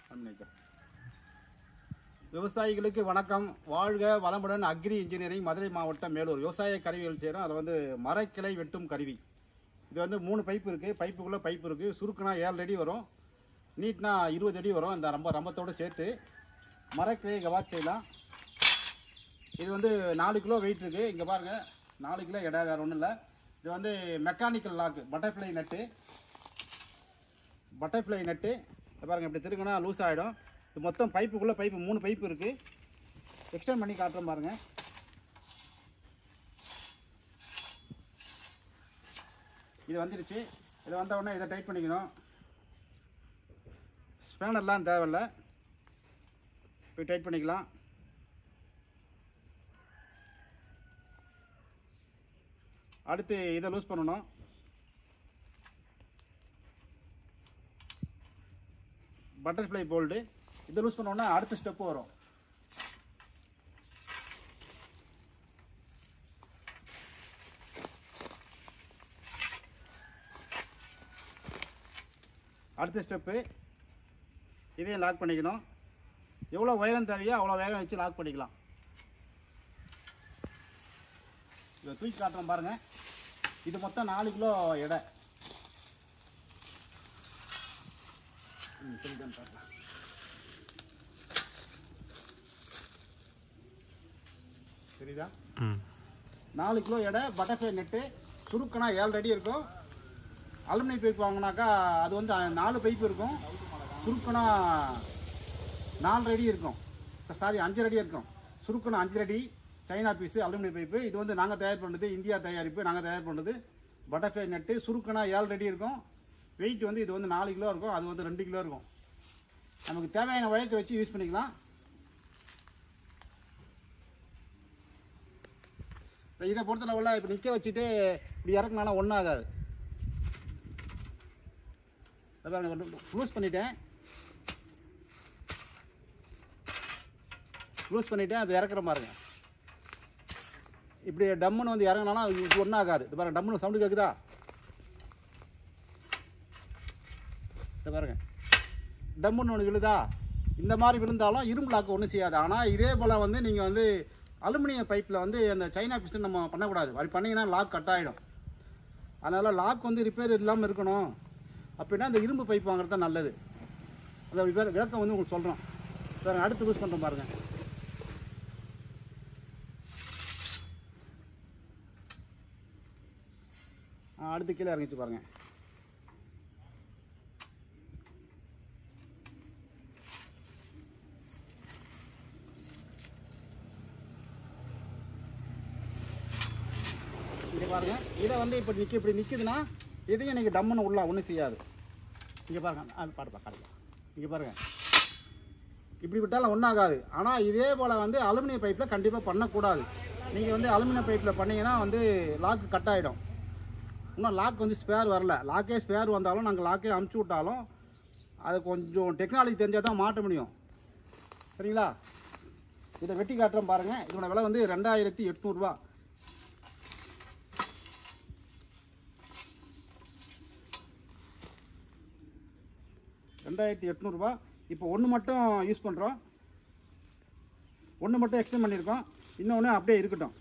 அன்னைக்கு. விவசாயிகளுக்கு வணக்கம் வாழ்க வளமுடன் அக்ரி இன்ஜினியரிங் மதுரை மாவட்டம் மேலூர் விவசாய கருவிகள் செய்கிறோம் அது வந்து மரக்கிளை வெட்டும் கருவி இது வந்து மூணு பைப் இருக்குது பைப்புக்குள்ளே பைப் இருக்குது சுருக்குனா ஏழு அடி வரும் நீட்னா இருபது அடி வரும் இந்த ரொம்ப ரம்பத்தோடு சேர்த்து மரக்கிளையை கவாச் செய்யலாம் இது வந்து நாலு கிலோ வெயிட் இருக்குது இங்கே பாருங்கள் நாலு கிலோ எடை வேறு ஒன்றும் இல்லை இது வந்து mechanical lock butterfly nut butterfly nut இதை பாருங்கள் இப்படி திருங்கினா லூஸ் ஆகிடும் இது மொத்தம் பைப்புக்குள்ளே பைப்பு மூணு பைப்பு இருக்குது எக்ஸ்டெண்ட் பண்ணி காட்டுறேன் பாருங்கள் இது வந்துடுச்சு இது வந்த உடனே இதை டைட் பண்ணிக்கணும் ஸ்பேனர்லாம் தேவையில்ல போய் டைட் பண்ணிக்கலாம் அடுத்து இதை லூஸ் பண்ணணும் பட்டர்ஃப்ளை போல்டு இதை லூஸ் பண்ணோன்னா அடுத்த ஸ்டெப்பு வரும் அடுத்த ஸ்டெப்பு இதையும் லாக் பண்ணிக்கணும் எவ்வளோ உயரம் தேவையோ அவ்வளோ உயரம் வச்சு லாக் பண்ணிக்கலாம் இதை தூக்கி காட்டுறோம் பாருங்கள் இது மொத்தம் நாலு கிலோ எடை ம், சரிதான் பாருங்க. சரிதா ம் நாலு கிலோ எடை பட்டர்ஃப்ளை நெட்டு சுருக்கனா ஏழு அடி இருக்கும் அலுமினிய பைப் வாங்கினாக்கா அது வந்து அஹ், நாலு பைப் இருக்கும் சுருக்கனா நாலு அடி இருக்கும் சாரி அஞ்சு அடி இருக்கும் சுருக்கனா அஞ்சு அடி சைனா பீஸு அலுமினிய பைப்பு இது வந்து நாங்கள் தயார் பண்ணுறது இந்தியா தயாரிப்பு நாங்கள் தயார் பண்ணுறது பட்டர்ஃப்ளை நெட்டு சுருக்கனா ஏழு அடி இருக்கும் வெயிட் வந்து இது வந்து நாலு கிலோ இருக்கும் அது வந்து ரெண்டு கிலோ இருக்கும் நமக்கு தேவையான உயரத்தை வச்சு யூஸ் பண்ணிக்கலாம் இதை பொறுத்தளவில் இப்போ நிற்க வச்சுட்டு இப்படி இறக்குனால ஒன்றும் ஆகாது க்ளோஸ் பண்ணிட்டேன் க்ளோஸ் பண்ணிட்டேன் அது இறக்குற பாருங்க இப்படி டம்முன்னு வந்து இறங்கினாலும் அது இது ஒன்றும் ஆகாது இது பாருங்க டம்முன்னு சவுண்டு கேட்குதா இது பாருங்க டம்முன்னு ஒன்று விழுதா இந்த மாதிரி விழுந்தாலும் இரும்பு லாக்கு ஒன்றும் செய்யாது ஆனால் இதே போல் வந்து நீங்கள் வந்து அலுமினிய பைப்பில் வந்து அந்த சைனா பிஸ்டன் நம்ம பண்ணக்கூடாது அப்படி பண்ணிங்கன்னா லாக் கட் ஆகிடும் அதனால் லாக் வந்து ரிப்பேர் இல்லாமல் இருக்கணும் அப்படின்னா இந்த இரும்பு பைப் வாங்குறது தான் நல்லது அந்த விள- விளக்கம் வந்து உங்களுக்கு சொல்கிறோம் சார் அடுத்து யூஸ் பண்ணுறோம் பாருங்கள் ஆ, அடுத்து கீழே இறங்கிட்டு பாருங்கள் இங்கே பாருங்க இதை வந்து இப்போ நிற்க இப்படி நிற்குதுன்னா இதையும் நீங்கள் டம்முன்னு உள்ள ஒன்றும் செய்யாது இங்கே பாருங்க அது பாடுப்பா காடுப்பா இங்கே பாருங்க இப்படி விட்டாலும் ஒன்றும் ஆகாது ஆனால் இதே போல் வந்து அலுமினிய பைப்பில் கண்டிப்பாக பண்ணக்கூடாது நீங்கள் வந்து அலுமினிய பைப்பில் பண்ணீங்கன்னா வந்து லாக்கு கட் ஆகிடும் இன்னும் லாக் வந்து ஸ்பேர் வரல லாக்கே ஸ்பேர் வந்தாலும் நாங்கள் லாக்கே அமுச்சு விட்டாலும் அது கொஞ்சம் டெக்னாலஜி தெரிஞ்சால் தான் மாட்ட முடியும் சரிங்களா இதை வெட்டி காட்டுறோம் பாருங்கள் இதோட விலை வந்து ரெண்டாயிரத்தி எட்நூறுபா ரெண்டாயிரத்தி எட்நூறுபா இப்போ ஒன்று மட்டும் யூஸ் பண்ணுறோம் ஒன்று மட்டும் எக்ஸ்டெண்ட் பண்ணியிருக்கோம் இன்னொன்று அப்படியே இருக்கட்டும்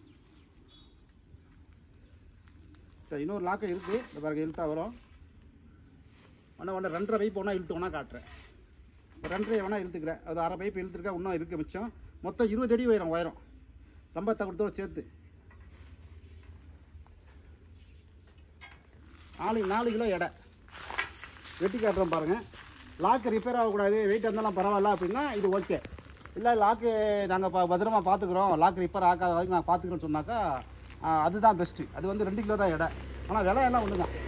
சரி இன்னொரு லாக்கம் இருக்குது இந்த பாருங்க இழுத்தா வரும் ஒன்று ஒன்று ரெண்டரை பைப் ஒன்றா இழுத்து ஒன்றா காட்டுறேன் இப்போ ரெண்டரை வேணால் இழுத்துக்கிறேன் அது அரை பைப் இழுத்துருக்கேன் இன்னும் இருக்குது மிச்சம் மொத்தம் இருபது அடி உயரம் உயரம் ரொம்ப தகுடத்தோடு சேர்த்து நாலு நாலு கிலோ எடை வெட்டி காட்டுறோம் பாருங்கள் லாக்கு ரிப்பேர் ஆகக்கூடாது வெயிட் இருந்தாலும் பரவாயில்ல அப்படின்னா இது ஓகே இல்லை லாக்கு நாங்கள் பா பத்திரமா பார்த்துக்குறோம் லாக் ரிப்பேர் ஆகாத வரைக்கும் நாங்கள் பார்த்துக்குறோன்னு சொன்னாக்கா ஆ, அதுதான் பெஸ்ட்டு அது வந்து ரெண்டு கிலோ தான் எடை ஆனால் விலை எல்லாம் ஒன்று தான்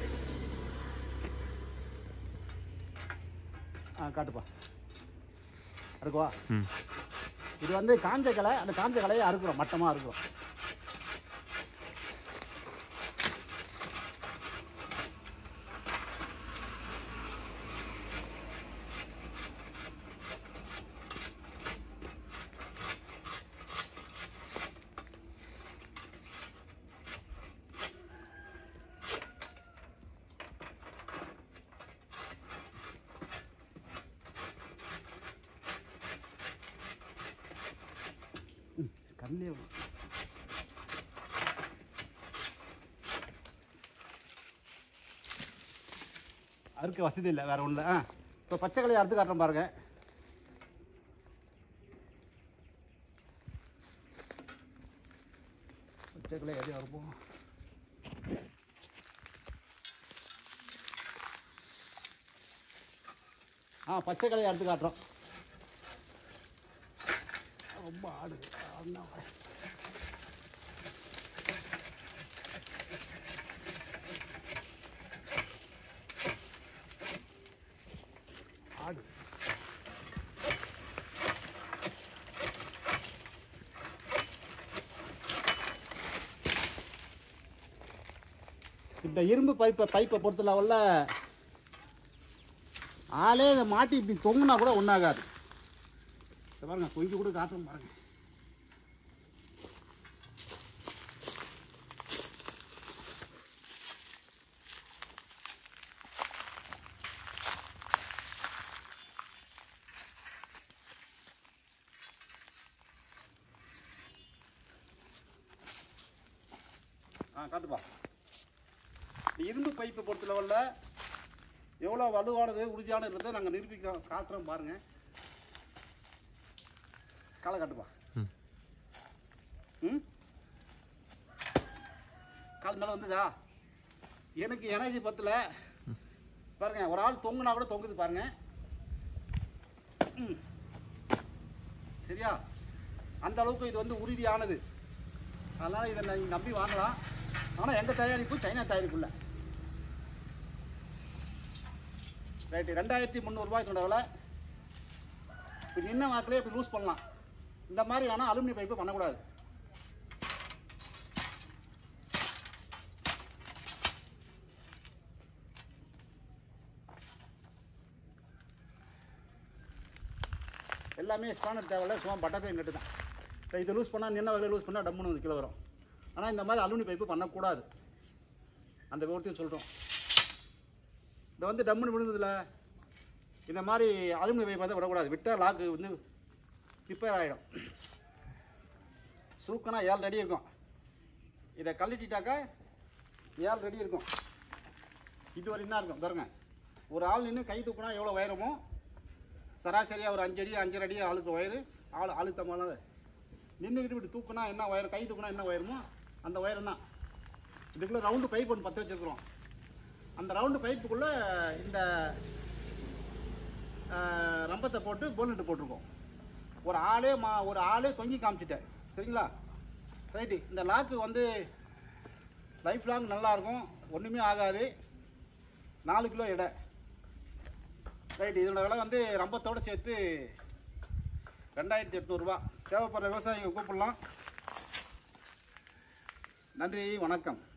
ஆ காட்டுப்பா இருக்குவா ம் இது வந்து காஞ்ச கிளை அந்த காஞ்ச கிளையை அறுக்கிறோம் மட்டமாக அறுக்கிறோம் கண்ணே அறுக்க வசதி இல்லை வேற ஒன்றும் ஆ இப்போ பச்சை கிளையை அறுத்து காட்டுறேன் பாருங்க பச்சை கிளையை எதையும் அறுப்போம் ஆ பச்சை கிளையை அறுத்து காட்டுறோம் ரொம்ப ஆடுது ஆடுனா ஆடு இந்த இரும்பு பைப்பை பைப்பை பொறுத்த லெவலில் ஆளே இதை மாட்டி இப்படி தொங்குனா கூட ஒன்றாகாது இதை பாருங்க கொஞ்சம் கூட காட்டும் பாருங்க ஆ காட்டுப்பா இந்த இரும்பு பைப்பை பொறுத்த லெவலில் எவ்வளோ வலுவானது உறுதியானது நாங்கள் நிரூபிக்கிறோம் காட்டுறோம் பாருங்க காலை காட்டுப்பா ம். ம் கால் மேலே வந்ததா எனக்கு எனர்ஜி பத்தல பாருங்க ஒரு ஆள் தொங்குனா கூட தொங்குது பாருங்க ம். சரியா அந்த அளவுக்கு இது வந்து உறுதியானது அதனால் இதை நீங்கள் நம்பி வாங்கலாம் ஆனால் எங்கள் தயாரிப்பு சைனா தயாரிப்பு இல்லை ரைட்டு ரெண்டாயிரத்தி முந்நூறுபாய்க்கு விலை இப்போ நின்ன வாக்கிலே இப்படி லூஸ் பண்ணலாம் இந்த மாதிரி ஆனால் அலுமினியம் பைப்பு பண்ணக்கூடாது எல்லாமே ஸ்பானர் தேவையில்ல சும்மா பட்டத்தையும் கட்டு தான் இப்போ இதை லூஸ் பண்ணால் நின்ன வகையில் லூஸ் பண்ணால் டம்முன்னு வந்து கீழே வரும் ஆனால் இந்த மாதிரி அலுமினியம் பைப்பு பண்ணக்கூடாது அந்த விவரத்தையும் சொல்கிறோம் இந்த வந்து டம்முன்னு விழுந்ததில்ல இந்த மாதிரி அலுமினியம் பைப் வந்து விடக்கூடாது விட்டால் லாக்கு வந்து ரிப்பேர் ஆகிடும் சூக்கனா ஏழு அடி இருக்கும் இதை கழட்டிட்டாக்கா ஏழு அடி இருக்கும் இது வரையும் தான் இருக்கும் பாருங்க ஒரு ஆள் நின்று கை தூக்குனா எவ்வளோ உயரமோ சராசரியாக ஒரு அஞ்சு அடி அஞ்சரை அடி ஆளுக்கு உயரு ஆள் ஆளுக்கு தம்மானது நின்றுக்கிட்டு இப்படி தூக்குனா என்ன உயரம் கை தூக்குனா என்ன உயரமோ அந்த உயரம் தான் இதுக்குள்ளே ரவுண்டு பைப் ஒன்று பற்ற வச்சுருக்குறோம் அந்த ரவுண்டு பைப்புக்குள்ளே இந்த ஆஹ், ரம்பத்தை போட்டு போல்நட்டு போட்டிருக்கோம் ஒரு ஆளே மா ஒரு ஆளே தொங்கி காமிச்சிட்டேன் சரிங்களா ரைட்டு இந்த லாக்கு வந்து லைஃப் லாங் நல்லாயிருக்கும் ஒன்றுமே ஆகாது நாலு கிலோ எடை ரைட் இதோட விலை வந்து ரம்பத்தோடு சேர்த்து ரெண்டாயிரத்தி எட்நூறுபா தேவைப்படுற விவசாயிங்க கூப்பிடலாம் நன்றி வணக்கம்